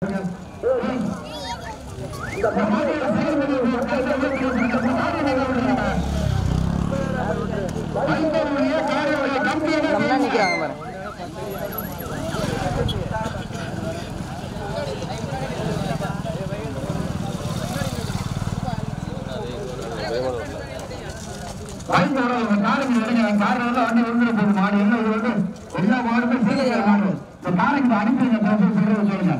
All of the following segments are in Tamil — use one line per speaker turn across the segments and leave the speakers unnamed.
நம்ம நிக்கிறாங்க பாரு
வாய்ப்பு விடாத காருக்கு எடுங்க கார் வந்து வண்டி விழுந்துட போகுது மாடு என்ன இது வந்து எல்லா மாடுமே சேர்ந்து மாடு இந்த காருக்கு இதை அனுப்பிடுங்க பிரசவ சொல்றது சொல்லுங்க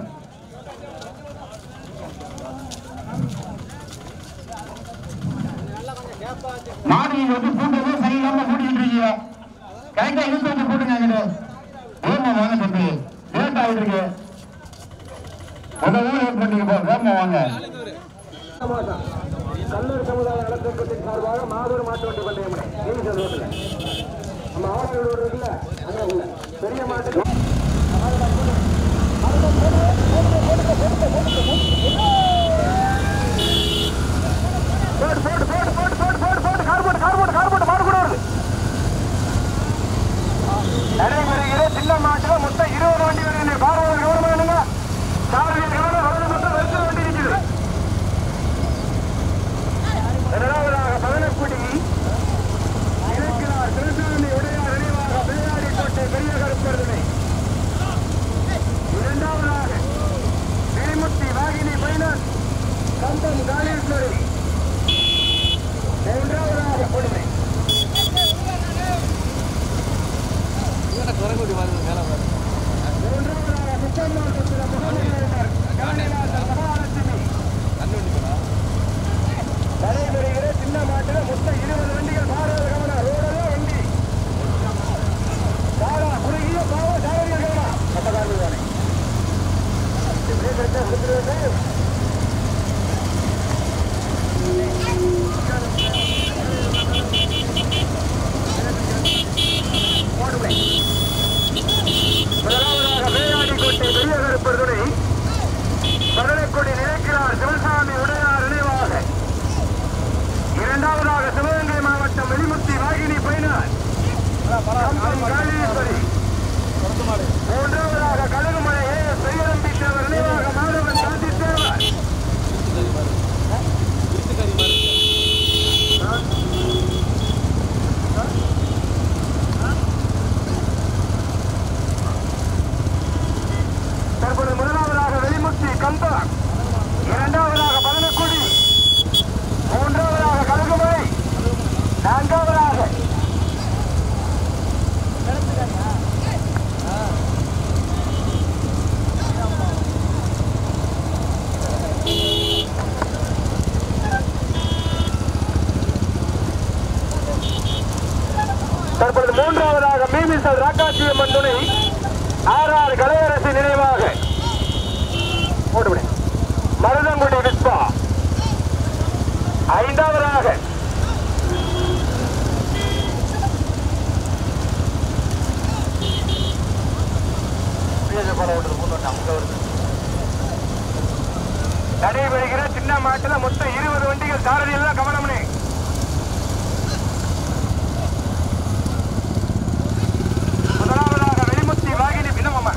மாடு நீங்க வந்து கூட்டவே சரியில்லாம கூட்டிட்டு இருக்கீங்க கரெக்டா இழுத்து வந்து கூட்டுங்க அங்கிட்டு வேகமா வாங்க தம்பி லேட் ஆயிட்டு இருக்கு முதல்ல லேட் பண்ணீங்க போ வேகமா வாங்க
கல்லூர் சமுதாய நலத்திட்டத்தின் சார்பாக மாபெரும் மாட்டு வண்டி பந்தயமனை நீங்க ரோட்ல நம்ம ஆவணங்கள் ரோடு இருக்குல்ல அங்க உள்ள பெரிய மாட்டு போட்டு போட்டு போட்டு போட்டு போட்டு போட்டு போட்டு கார் போட்டு கார் போட்டு கார் போட்டு மாடு கூட வருது நடைபெறுகிற சின்ன மாட்டுல மொத்தம் இருபது வண்டி வருது பார்வையாளர் கவனமா என்னங்க சாரதியின் கவனம் வலது மொத்தம் வருஷம் வண்டி இருக்குது இரண்டாவதாக பதனக்குடி இருக்கிறார் திருசாமி உடையார் நினைவாக பிள்ளையாடி கோட்டை பெரிய கருப்பருதனை இரண்டாவதாக திரிமுத்தி வாகினி பைனர் கந்தம் காளீஸ்வரி மூன்றாவதாக கொடுமை மூன்றாவதாக முத்தம்மாள் புத்திர முகமது கவனிநாதர் மகாலட்சுமி நடைபெறுகிற சின்ன மாட்டில் மொத்தம் இருபது வண்டிகள் பாரத கவனம் ரோடெல்லாம் வண்டி சாரா குறுகிய பாவ சாரதிகள் கவனம் மொத்த காரணம் தானே இப்படியே கரெக்டாக கொடுத்துருவது முதலாவதாக வேளாடிக்கோட்டை பெரிய கருப்பர் துணை பதனைக்குடி நினைக்கிறார் சிவசாமி உடையார் நினைவாக இரண்டாவதாக சிவகங்கை மாவட்டம் வெளிமுத்தி வாகினி பைனார் காளீஸ்வரி மூன்றாவதாக கழுகுமலை ஏ எஸ் பெரியநம்பி தேவர் நினைவாக மாதவன் காந்தி தேவர் தற்போது முதலாவதாக வெளிமுத்தி கம்பா இரண்டாவதாக பதனக்குடி மூன்றாவதாக கழுகுமலை நான்காவதாக தற்பொழுது மூன்றாவதாக மீமிசல் ராக்காட்சியம்மன் துணை ஆர்ஆர் கலையரசு நினைவாக போட்டுவிடு மருதங்குடி விஸ்வா ஐந்தாவதாக நடைபெறுகிற சின்ன மாட்டுல மொத்தம் இருபது வண்டிகள் சாரதி எல்லாம் கவனம்னே முதலாவதாக வெளிமுத்தி வாகினி பின்னமம்மா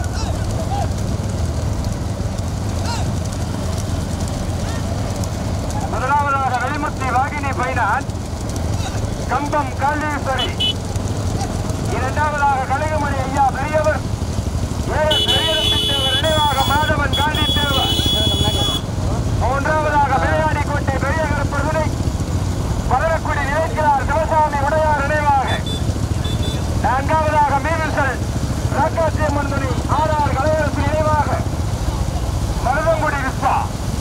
முதலாவதாக வெளிமுத்தி வாகினி பைனான் கம்பம் காளீஸ்வரி இரண்டாவதாக கலிகமணி ஐயா பெரியவர் ஏஎஸ் பெரியவர் நினைவாக மாதவன் காந்தி தேவர் மூன்றாவதாக விளையாடி கோட்டை பெரிய கருப்பருனை பதரக்குடி நினைக்கிறார் சிவசாமி உடையார் நினைவாக நான்காவதாக மீனசல் ராக்காசியம்மன் துணி ஆர்ஆர் கலையரசு நினைவாக மருதங்குடி விஸ்வா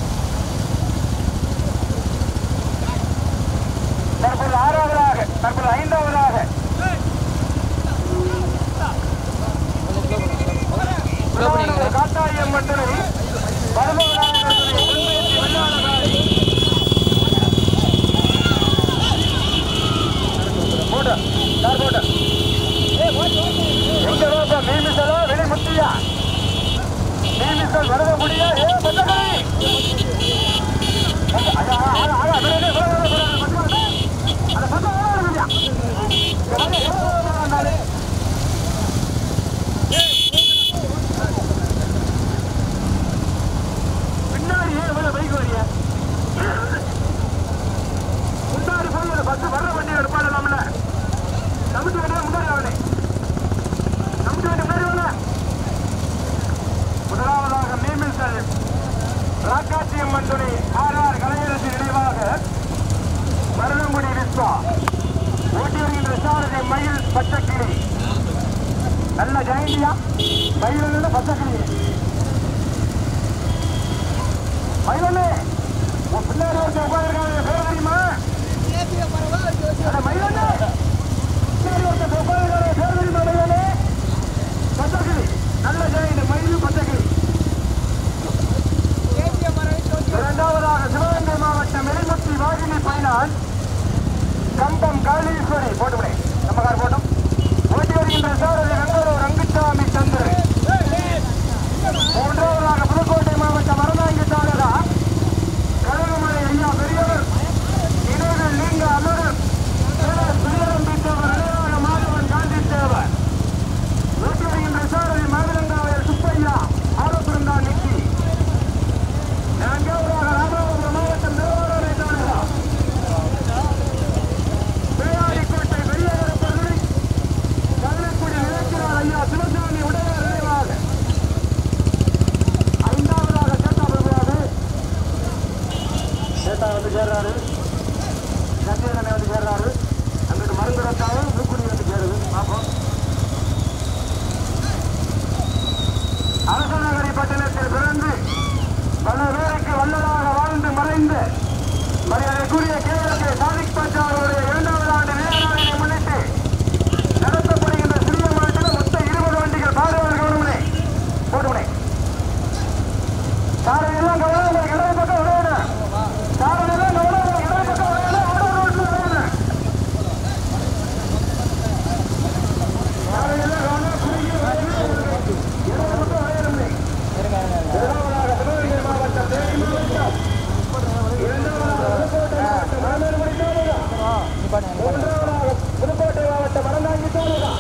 தற்போது ஆறாவதாக தற்போது ஐந்தாவதாக ராக்காட்சியம்மன் துணை ஆர்ஆர் கலைஞரசின் நினைவாக மருதங்குடி விஸ்வா ஓட்டி வருகின்ற சாரதி மயில் பச்சைக்கிளி நல்ல ஜெயந்தியா மயில் பச்சைக்கிளி மயிலண்ணே உன் பிள்ளையார் ஒருத்தர் உட்காந்துருக்காங்க பேர் தெரியுமா அட மயிலண்ணே பிள்ளையார் ஒருத்தர் உட்காந்துருக்காங்க பேர் தெரியுமா மயிலண்ணே பச்சைக்கிளி நல்ல ஜெயந்தி மயில் பச்சைக்கிளி இரண்டாவதாக சிவகங்கை மாவட்டம் எரிமுத்தி வாகினி பைனான் கம்பம் காளீஸ்வரி போட்டுவிடே நம்ம கார் போட்டோம் ஓட்டி வருகின்ற சாரதி வெங்கடூர் ரங்குசாமி சந்திரன் மூன்றாவதாக புதுக்கோட்டை மாவட்டம் மரணாங்கி தாலுகா கழுகுமலை ஐயா பெரியவர் நினைவில் நீங்க அமரர் சுயரம்பித்தவர் நினைவாக மாதவன் காந்தி தேவர் ஓட்டி வருகின்ற சாரதி மாவிலங்காவையர் சுப்பையா ஆரோப்பிருந்தான் நிக்கி நான்காவதாக ராமநாதபுரம் மாவட்டம் திருவாரூரை தாலுகா பேயாடிக்கோட்டை பெரியவர் பகுதி கள்ளக்குடி நிலக்கிறார் ஐயா சிவசாமி உடையார் நினைவாக ஐந்தாவதாக சேட்டா பிரபுவாது சேட்டா வந்து சேர்றாரு சத்தியகண்ணை வந்து சேர்றாரு அங்கிட்டு மருந்து ரத்தாவும் மூக்குடி வந்து சேருது பார்ப்போம் அரசநகரி பட்டணத்தில் பிறந்து பல பேருக்கு வல்லதாக வாழ்ந்து மறைந்து மரியாதைக்குரிய கேரளத்தை சாதிக் பச்சாருடைய இரண்டாவது ஆண்டு நிலைநாளினை முன்னிட்டு நடத்தப்படுகின்ற சிறிய மாட்டில் மொத்த இருபது வண்டிகள் பாதுகாப்பு கவனமுனை போட்டுமுனை சாரதி எல்லாம் கவனம் இடது பக்கம் விளையாடு சாரதி எல்லாம் கவனம் இடது பக்கம் விளையாடு ஆடோ ரோட்ல விளையாடு சாரதி எல்லாம் கவனம் குறுகிய வழியில் இடது பக்கம் விளையாடுமுனை இரண்டாவதாக சிவகங்கை மாவட்டம் தேனி மாவட்டம் இரண்டாவதாக புதுக்கோட்டை மாவட்டம் மணமேல்குடி தாலுகா மூன்றாவதாக புதுக்கோட்டை மாவட்டம் மறந்தாங்கி தாலுகா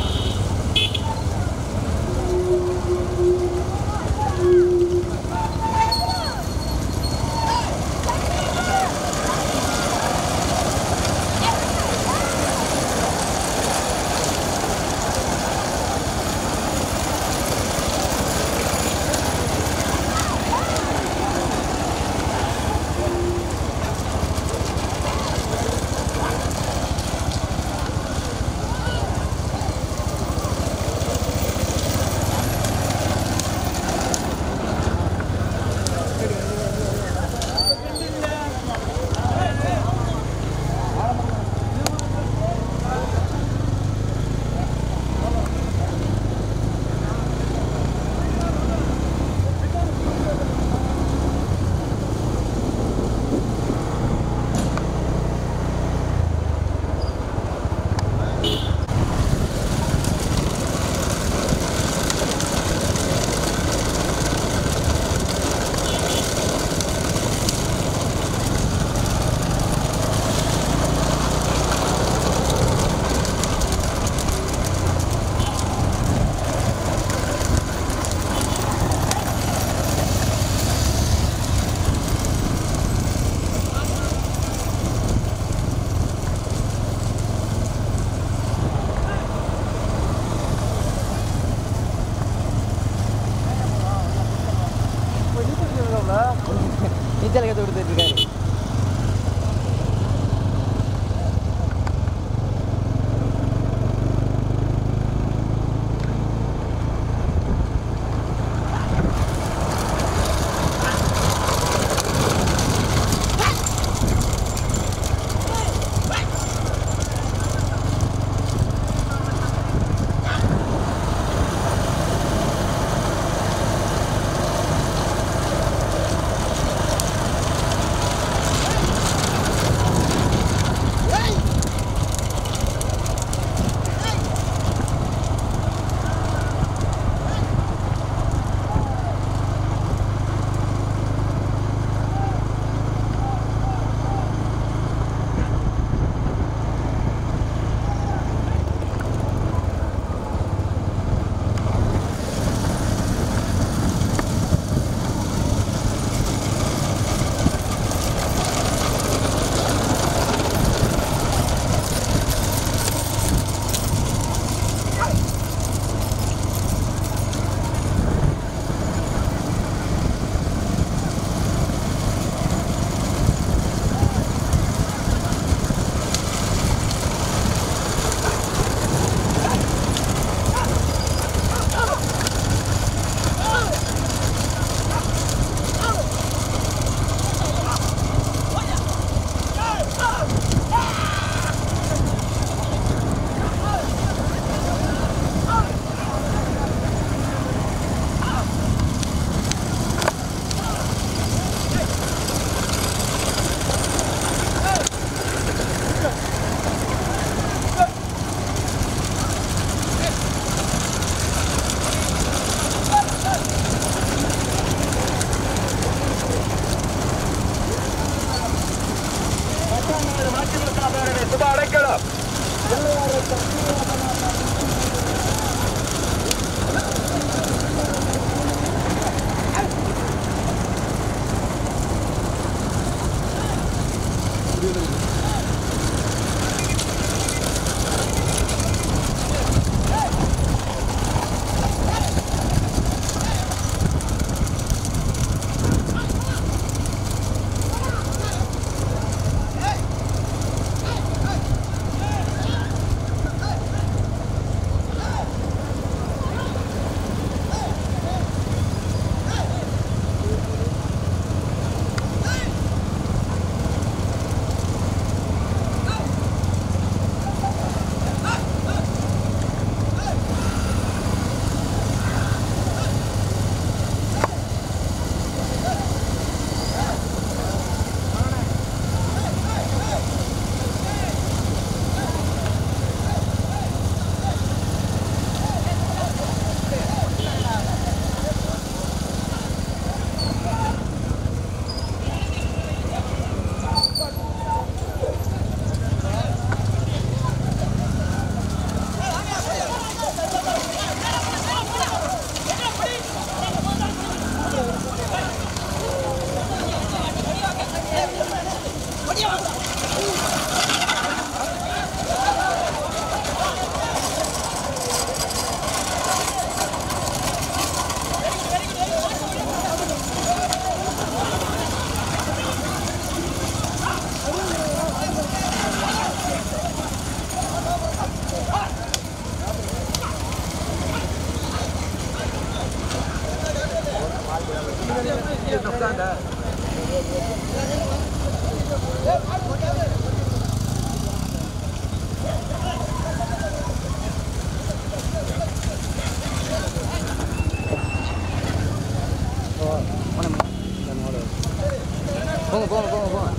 நீச்சல் கற்று கொடுத்துட்டு இருக்காரு
ஆ
போங்க போங்க போங்க போங்க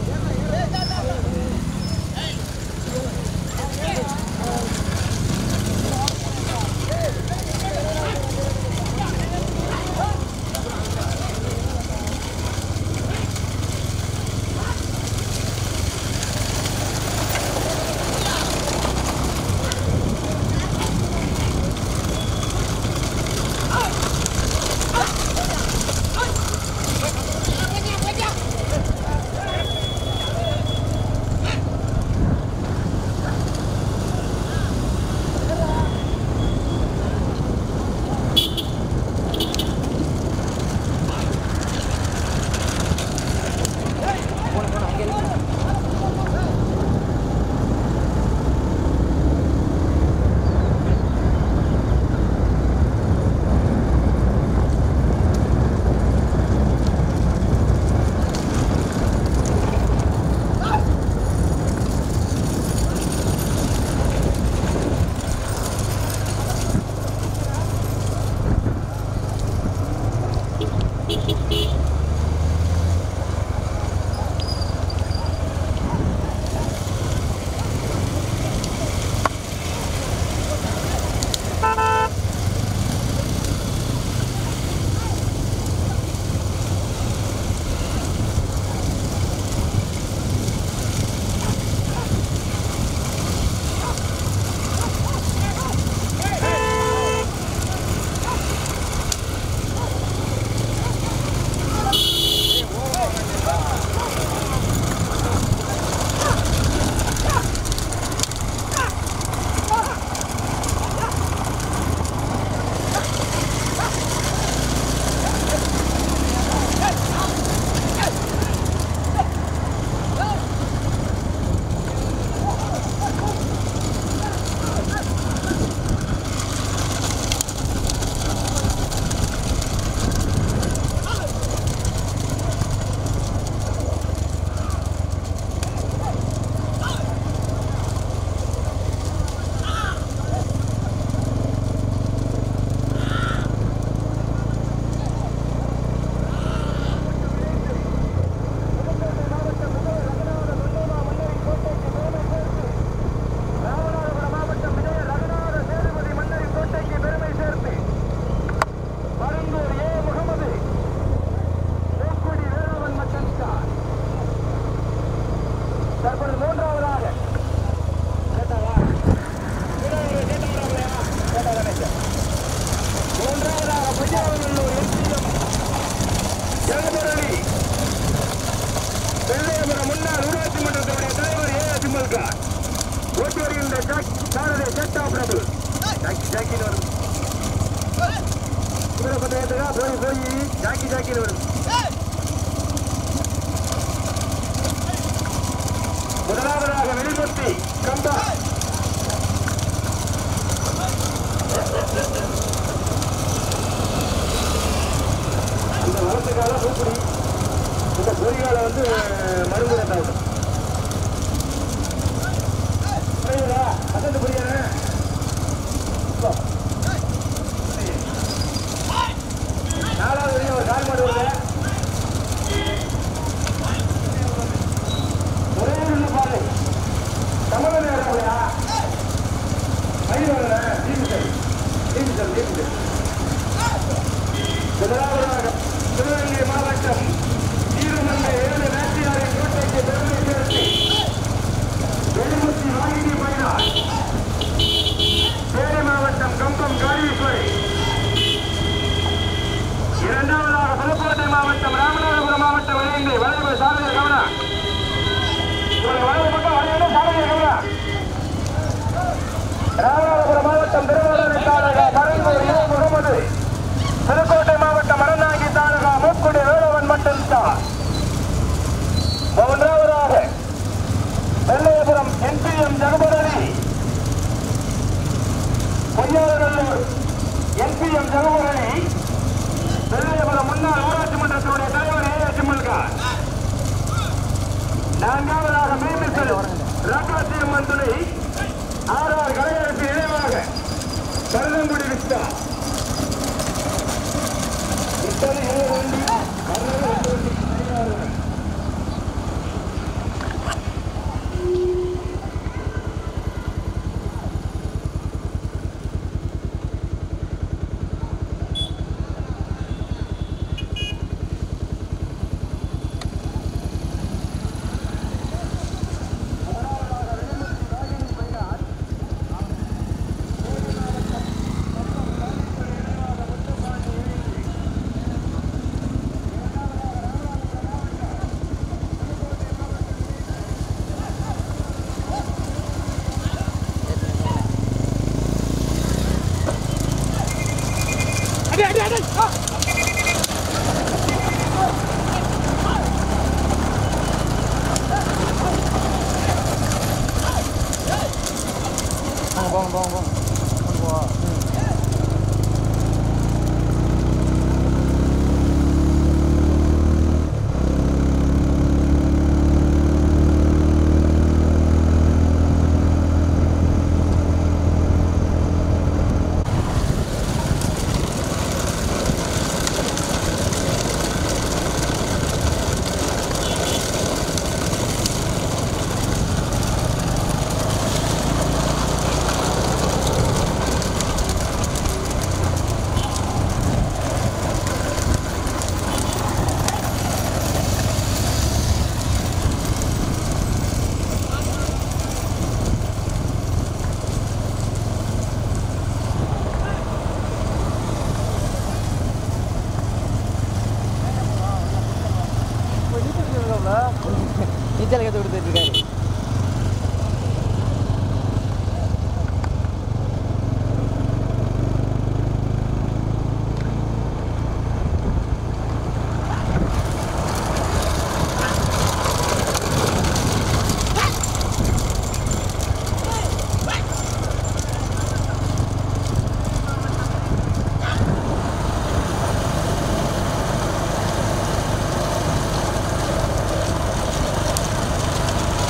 ராமநாதபுரம் மாவட்டம் விஜய ரகுநாத சேதுபதி மன்னரி கோட்டைக்கு பெருமை சேர்த்து Paranthur A Mohammed Thookkudi Velavan mutton star தற்போது மூன்றாவதாக கேட்டாவா? வீரர்களே, கேட்டாங்களா? கேட்டாதானே சார்? மூன்றாவதாக பையாவநல்லூர் எஸ்டிஎம் ஜெகமுரளி வெள்ளையபுரம் முன்னாள் ஊராட்சி மன்றத்தினுடைய தலைவர் ஓட்டி வருகின்ற ஜாக் சாரதி சேட்டா பிரபு ஜாக்கி ஜாக்கின்னு வருது குதிரை பந்தயத்துக்கா போய் போய் ஜாக்கி ஜாக்கின்னு வருது முதலாவதாக வெளிமுத்தி கம்பா இந்த வளர்த்துக்கால பூக்குடி இந்த பொறிகால வந்து மறுமுறை தாவட்டும் புரியுதா அசந்து புரியாத நாலாவது வரையும் ஒரு கால் மாடு வருது ஒரே ஒன்று பாரு தமிழ் வரலையா மயில் வரல Deepu sir Deepu sir Deepu sir முதலாவதாக சிவகங்கை மாவட்டம் ஈரமங்கை ஏழு நாச்சியாரின் கோட்டைக்கு பெருமை சேர்த்து வெளிமுத்தி வாங்கி பயனார் சேரி மாவட்டம் கம்பம் காளீஸ்வரி இரண்டாவதாக புதுக்கோட்டை மாவட்டம் ராமநாதபுரம் மாவட்டம் இணைந்து வலது சாரதிய கவனா உங்களுக்கு வலது பக்கம் வளையல சாரதிய கவனா ராமநாதபுரம் மாவட்டம் திருவாரூர் தாலுகா கரைந்தூர் இ. முகமது புதுக்கோட்டை மாவட்டம் அறந்தாங்கி தாலுகா மூக்குடி வேலவன் மட்டும் தான் மூன்றாவதாக வெள்ளையபுரம் என்பிஎம் ஜெகபரணி பொய்யாளநல்லூர் என்பிஎம் ஜெகபரணி வெள்ளையபுரம் முன்னாள் ஊராட்சி மன்றத்தினுடைய தலைவர் ஏ எஸ் சிம்மல்கார் நான்காவதாக மேமிசல் ராக்காசியம்மன் துணை ஆர் ஆர் கலையரசு நினைவாக கருதங்குடி விஸ்தா இத்தனை ஏழு வண்டி பதினேழு எட்டு வண்டி பதினாறு வண்டி.
போங்க போங்க போங்க போங்க கொண்டு போ ம். நீச்சல் கற்று கொடுத்துட்டு இருக்காரு
ஆ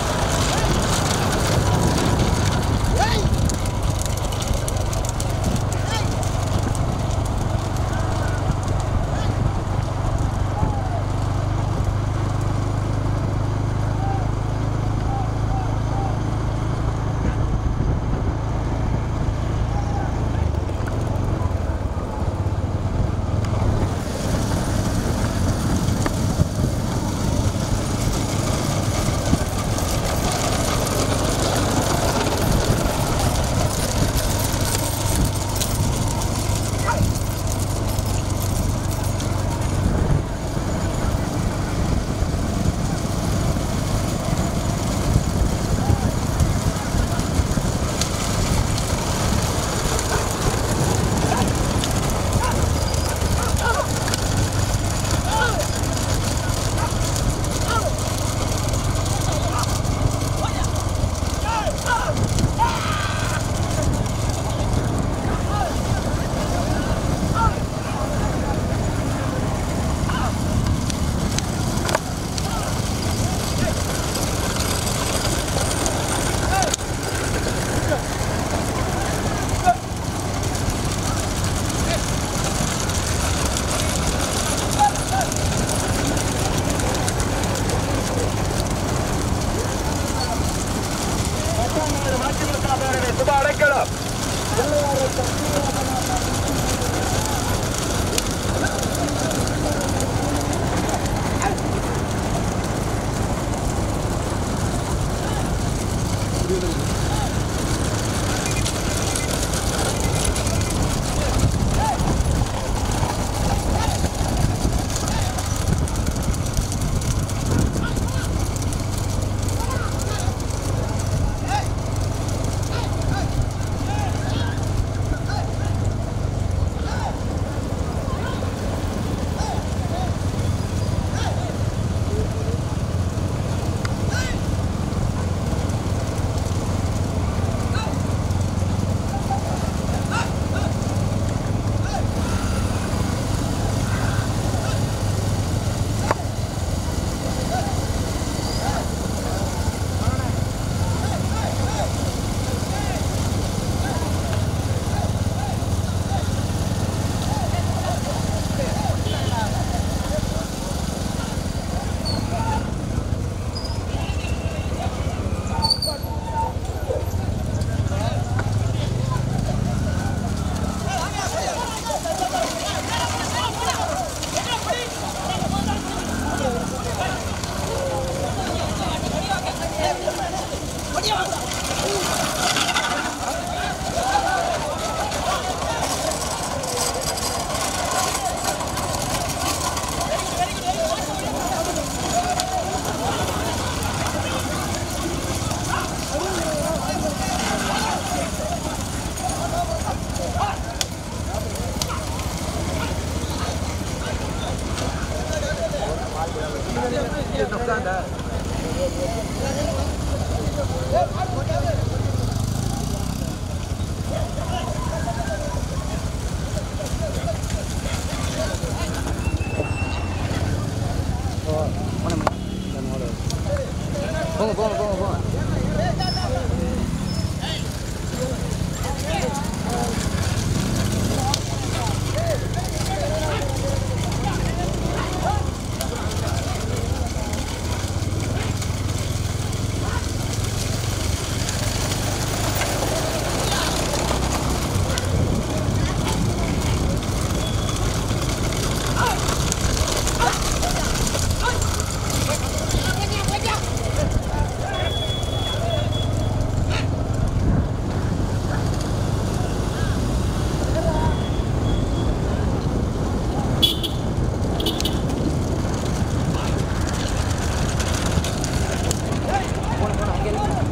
போங்க போங்க போங்க போங்க போன போன அங்கே இருக்கு.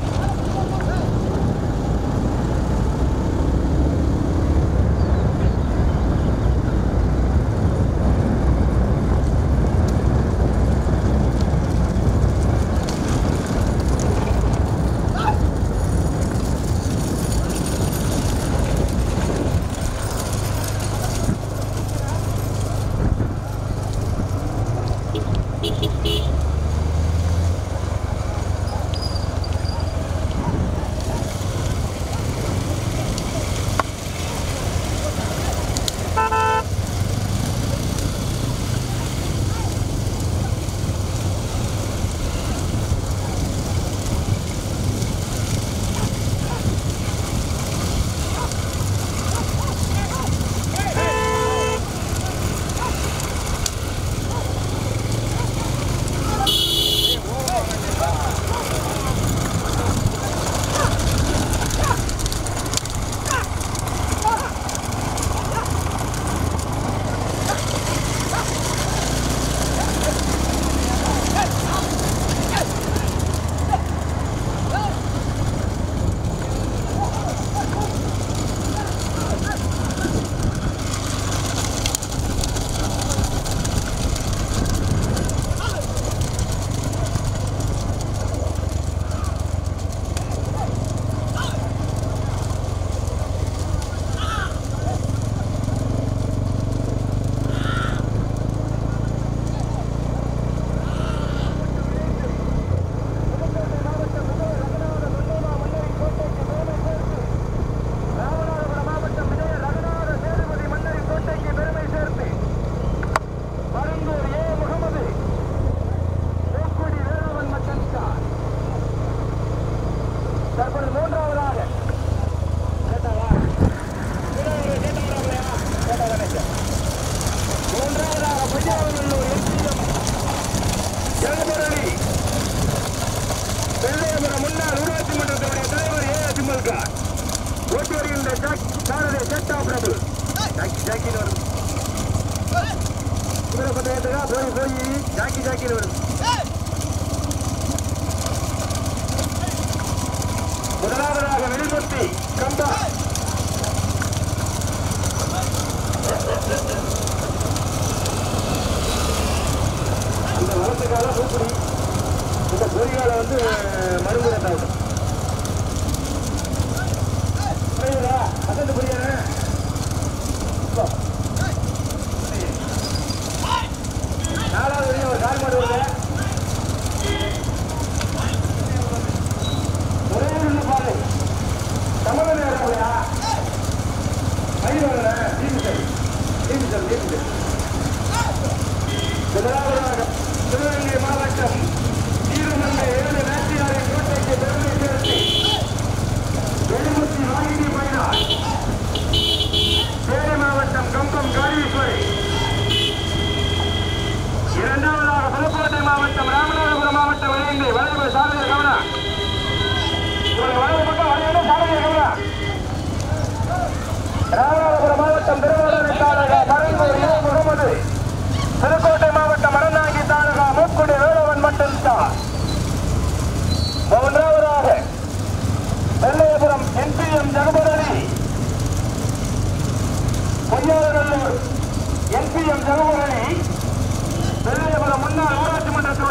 ராமநாதபுரம் மாவட்டம் விஜய ரகுநாத சேதுபதி மன்னரின் கோட்டைக்கு பெருமை சேர்த்து Paranthur A Mohammed Pookkudi Velavan mutton star தற்பொழுது மூன்றாவதாக கேட்டாவா? கேட்டாவா? கேட்டாவா? கேட்டாவா? கேட்டாவா? மூன்றாவதாக பையாவநல்லூர் எஸ்பிஎம் ஜெகபரணி வெள்ளையபுரம் முன்னாள் ஊராட்சி மன்றத்தினுடைய தலைவர் ஏ அஜிமல்கார் ஓட்டி வருகின்ற ஜாக் சாரதி ஜெட்டா பிரபு ஜாக்கி ஜாக்கின்னு வருது குதிரை பந்தயத்துக்கா போய் போய் ஜாக்கி ஜாக்கின்னு வருது முதலாவதாக வெளிமுத்தி கம்பா இந்த வளர்த்துக்கால பூக்குடி இந்த பொறியால வந்து மறுமுறை தாக்கும் புரியுதா அசந்து புரியாத நாலாவது வரையும் ஒரு கால் மாடு வருது ஒரே ஒன்று பாரு தமிழ் நேரம் இல்லையா மயில் வரல தீபிசல் தீபிசல் தீபிசல் முதலாவதாக சிவகங்கை மாவட்டம் ஈரமங்கை ஏழு நாச்சியாரின் கோட்டைக்கு பெருமை சேர்த்து எழுபத்தி வாங்கினி பயனார் சேரி மாவட்டம் கம்பம் காளீஸ்வரி இரண்டாவதாக புதுக்கோட்டை மாவட்டம் ராமநாதபுரம் மாவட்டம் இணைந்து வலதுபுற சாரதியர் கவனா இவர்கள் வலது பக்கம் வரையில சாரதியர் கவனா ராமநாதபுரம் மாவட்டம் திருவாரூர் தாலுகா பரந்தூர் ஏ முகமது புதுக்கோட்டை மாவட்டம் அறநாங்கி தாலுகா மூக்குடி வேலவன் மட்டும் தான் மூன்றாவதாக வெள்ளையபுரம் என்பிஎம் ஜெகபரணி பொய்யாளநல்லூர் என்பிஎம் ஜெகபரணி வெள்ளையபுரம் முன்னாள் ஊராட்சி மன்ற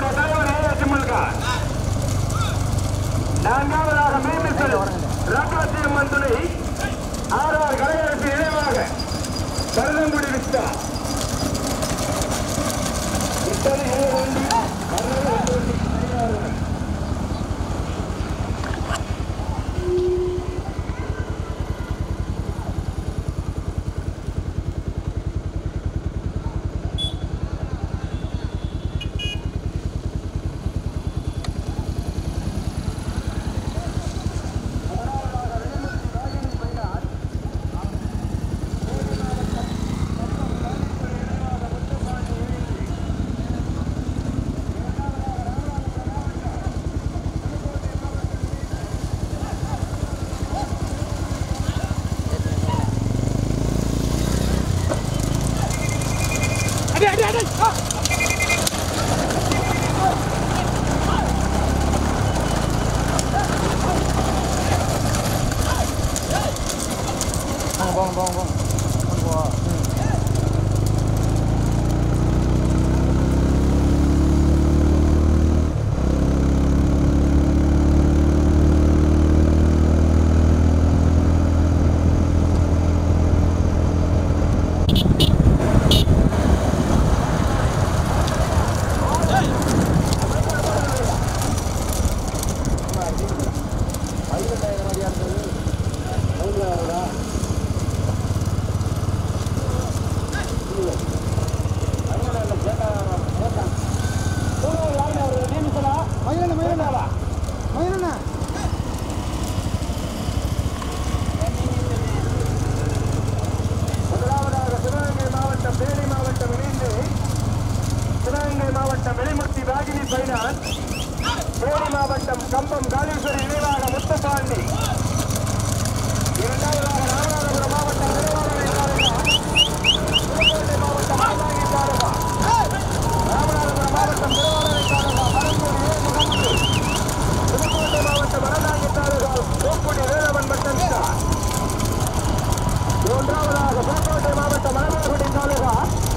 பைனான் தேனி மாவட்டம் கம்பம் காளீஸ்வரி நினைவாக முத்துப்பாண்டி இரண்டாவதாக ராமநாதபுரம் மாவட்டம் திருவாரூரை தாலுகா புதுக்கோட்டை மாவட்டம் ஆலாங்கி தாலுகா ராமநாதபுரம் மாவட்டம் திருவாரூரை தாலுகா மரங்கூர் ஏ முகமது புதுக்கோட்டை மாவட்டம் வடநாங்கி தாலுகா தூக்குடி வேலவன் மட்டன் ஸ்டார் மூன்றாவதாக புதுக்கோட்டை மாவட்டம் மணமகுடி தாலுகா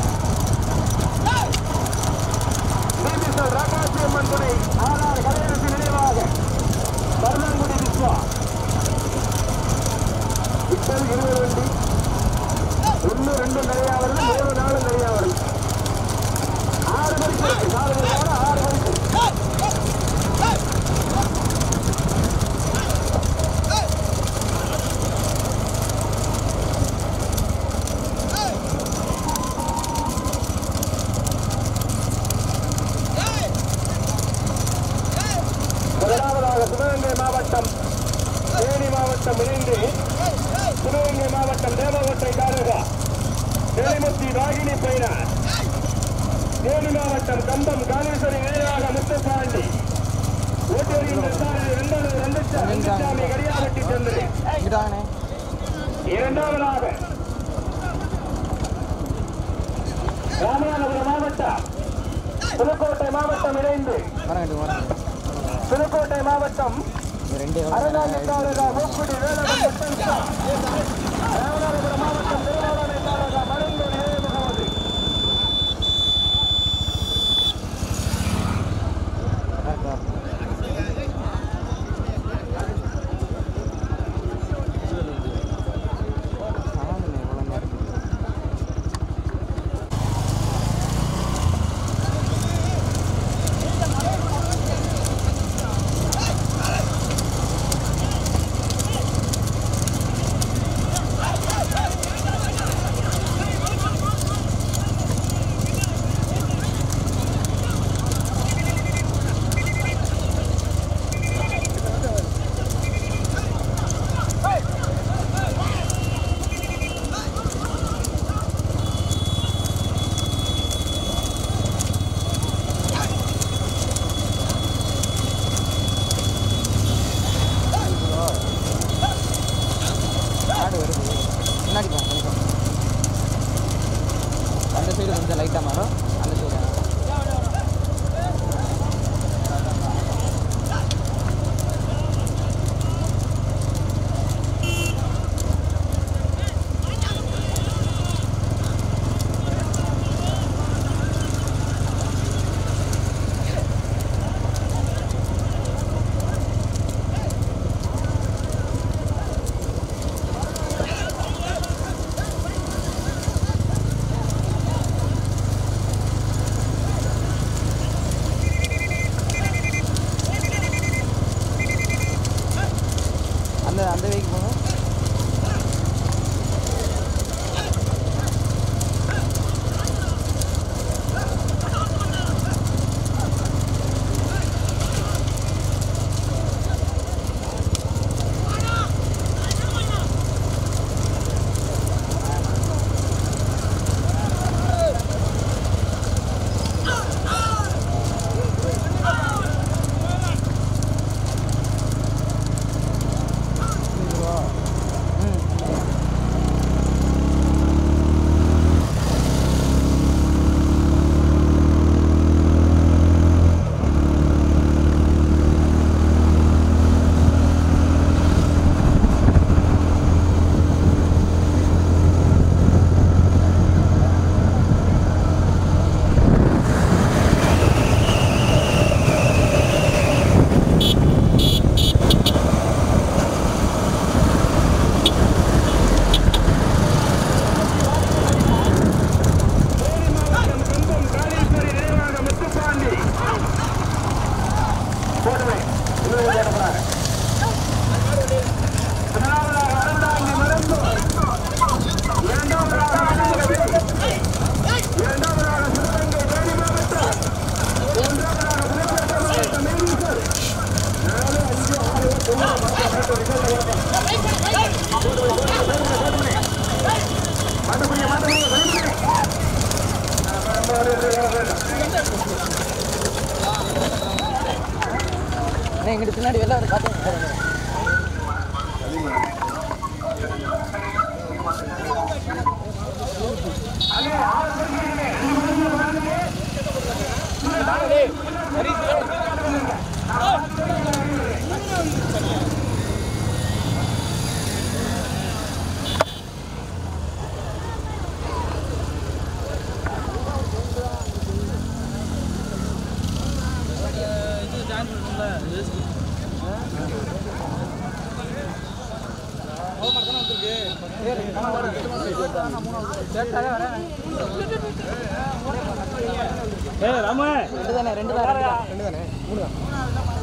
நீதிசல் ராகாசியம்மன் துணை ஆனார் கலையரசு நினைவாக மருதங்குடி விஸ்வா இப்போது இருபது வண்டி ஒன்று ரெண்டு நிறையா வருது மூணு நாலு நிறையா வருது ஆறு மணிக்கு இருக்கு நாலு மணி நேரம் ஆறு மணிக்கு முதலாவதாக சிவகங்கை மாவட்டம் தேனி மாவட்டம் இணைந்து சிவகங்கை மாவட்டம் தேவகோட்டை தாலுகா தேனிமுத்தி ராகினி பைனார் தேனி மாவட்டம் கம்பம் காளீஸ்வரி நினைவாக முத்துப்பாண்டி ஓட்டேரியின் ரெண்டாவது ரங்கசாமி கரியாவட்டி சந்திரன்
இங்கிட்டாங்கண்ணே
இரண்டாவதாக ராமநாதபுரம் மாவட்டம் புதுக்கோட்டை மாவட்டம் இணைந்து
வரங்கட்டு வரங்க
புதுக்கோட்டை மாவட்டம்
ரெண்டே
அரசாங்க தாலுகா மூக்குடி வேலவன் முத்தன்சா. ராமநாதபுரம் மாவட்டம் திருவாரூரை தாலுகா மருந்தூர் ஏ முகமது
ஆ அண்ணா எங்கிட்ட பின்னாடி வெளில வர காட்டுங்க
ஏய் ராமு
ரெண்டு தானே ரெண்டு தான் ரெண்டு தானே மூணு தான்